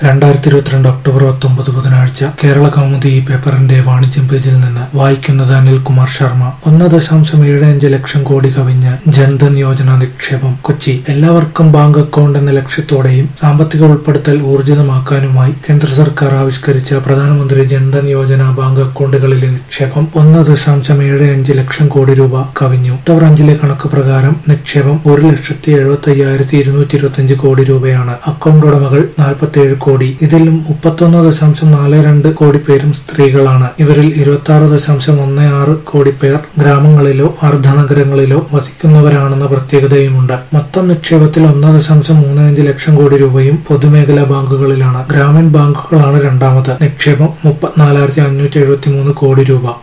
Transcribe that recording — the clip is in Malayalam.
രണ്ടായിരത്തി ഇരുപത്തിരണ്ട് ഒക്ടോബർ പത്തൊമ്പത് ബുധനാഴ്ച കേരള കൗമുദി ഈ പേപ്പറിന്റെ വാണിജ്യം പേജിൽ നിന്ന് വായിക്കുന്നത് അനിൽകുമാർ ശർമ്മ ഒന്ന് ദശാംശം ഏഴ് അഞ്ച് ലക്ഷം കോടി കവിഞ്ഞ് ജൻധൻ യോജന നിക്ഷേപം കൊച്ചി എല്ലാവർക്കും ബാങ്ക് അക്കൗണ്ട് എന്ന ലക്ഷ്യത്തോടെയും സാമ്പത്തിക ഉൾപ്പെടുത്തൽ ഊർജിതമാക്കാനുമായി കേന്ദ്ര സർക്കാർ ആവിഷ്കരിച്ച പ്രധാനമന്ത്രി ജൻധൻ യോജന ബാങ്ക് അക്കൗണ്ടുകളിലെ നിക്ഷേപം ഒന്ന് ദശാംശം ഏഴ് അഞ്ച് ലക്ഷം കോടി രൂപ കവിഞ്ഞു ഒക്ടോബർ അഞ്ചിലെ കണക്ക് പ്രകാരം നിക്ഷേപം ഒരു ലക്ഷത്തി എഴുപത്തി അയ്യായിരത്തി ഇരുന്നൂറ്റി ഇരുപത്തി കോടി രൂപയാണ് അക്കൗണ്ട് ഉടമകൾ നാൽപ്പത്തിയേഴ് കോടി ഇതിൽ മുപ്പത്തൊന്ന് ദശാംശം നാല് രണ്ട് കോടി പേരും സ്ത്രീകളാണ് ഇവരിൽ ഇരുപത്തി ആറ് ദശാംശം ഒന്ന് ആറ് കോടി പേർ ഗ്രാമങ്ങളിലോ അർദ്ധനഗരങ്ങളിലോ വസിക്കുന്നവരാണെന്ന പ്രത്യേകതയുമുണ്ട് മൊത്തം നിക്ഷേപത്തിൽ ഒന്ന് ദശാംശം മൂന്ന് അഞ്ച് ലക്ഷം കോടി രൂപയും പൊതുമേഖലാ ബാങ്കുകളിലാണ് ഗ്രാമീൺ ബാങ്കുകളാണ് രണ്ടാമത് നിക്ഷേപം മുപ്പത്തിനാലായിരത്തി അഞ്ഞൂറ്റി എഴുപത്തി മൂന്ന് കോടി രൂപ